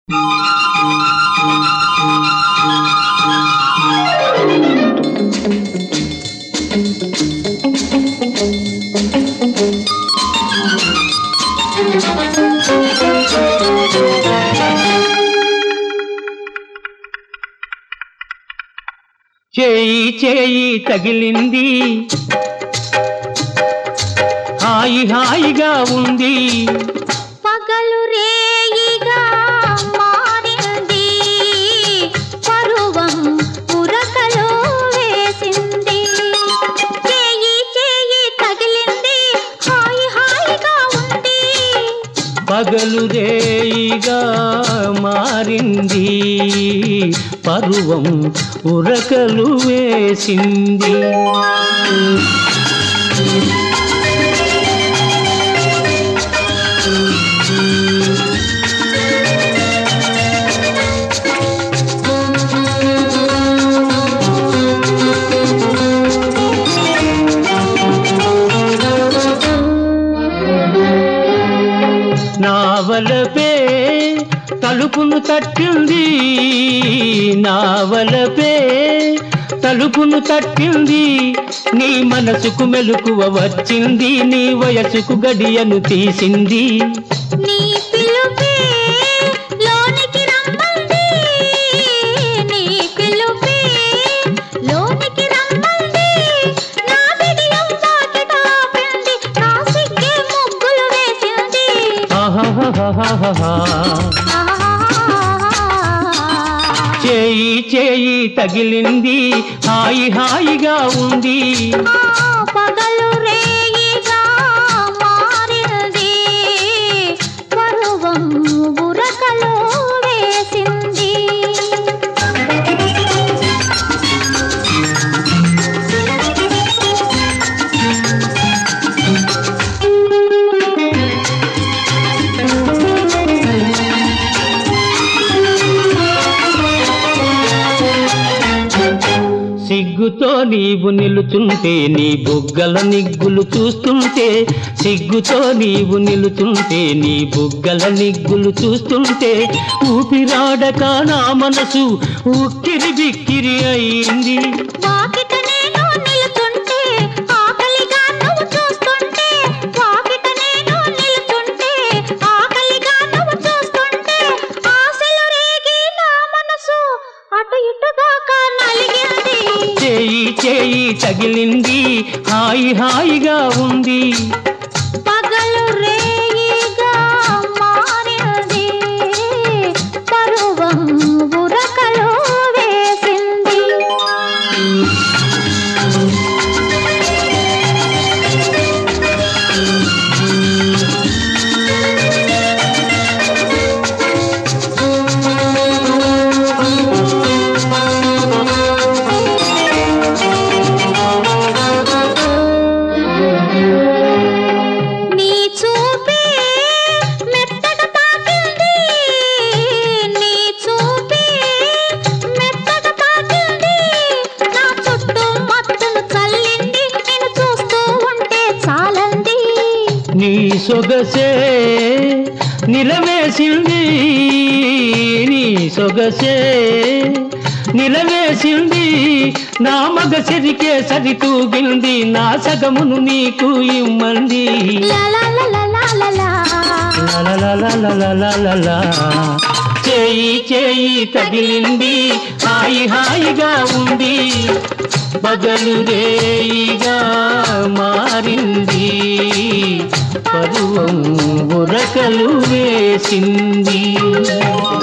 చేయి చేయి తగిలింది హాయి హాయిగా ఉంది పగలు రేయిగా మారింది పరువం ఉరకలో వేసింది చేయి చేయి తగిలింది హాయి హాయిగా ఉంది పగలు రేయిగా మారింది పరువం ఉరకలు వేసింది నావలపే తలుపును తట్టింది నావలపే తలుపును తట్టింది నీ మనసుకు మెలకువ వచ్చింది నీ వయసుకు గడియను తీసింది నీ పిలుపే లోనికి రమ్మంది నీ పిలుపే లోనికి రమ్మంది నా బిడియం వాకిట ఆపింది నా సిగ్గే ముగ్గులు వేసింది ఆహాహాహాహా. చేయి చేయి తగిలింది హాయి హాయిగా ఉంది ఆ పగలు రేయిగా మారింది పరువం బురకలో వేసింది సిగ్గుతో నీవు నిలుచుంటే నీ బుగ్గల నిగ్గులు చూస్తుంటే సిగ్గుతో నీవు నిలుచుంటే నీ బుగ్గల నిగ్గులు చూస్తుంటే ఊపిరాడక నా మనసు ఉక్కిరి బిక్కిరి అయింది వాకిట నేను నిలుచుంటే ఆకలిగా నువ్వు చూస్తుంటే వాకిట నేను నిలుచుంటే ఆకలిగా నువ్వు చూస్తుంటే ఆశలు రేగి నా మనసు అటు ఇటుగా నలిగింది చేయి చేయి తగిలింది హాయి హాయిగా ఉంది పగలు రేయిగా మారింది పరువం బురకలో వేసింది నీ చూపే మెత్తగా తాకింది నీ చూపే మెత్తగా తాకింది నా చుట్టూ మత్తును చల్లింది నేను చూస్తూ ఉంటే చాలంది నీ సొగసే నిలవేసింది నీ సొగసే నిలవేసింది నా మగ సిరికే సరితూగింది నా సగమును నీకు ఇమ్మంది లా లా లా లా లా లా లా. లలలలలలలలలా. చేయి చేయి తగిలింది హాయి హాయిగా ఉంది పగలు రేయిగా మారింది పరువం ఉరకలు వేసింది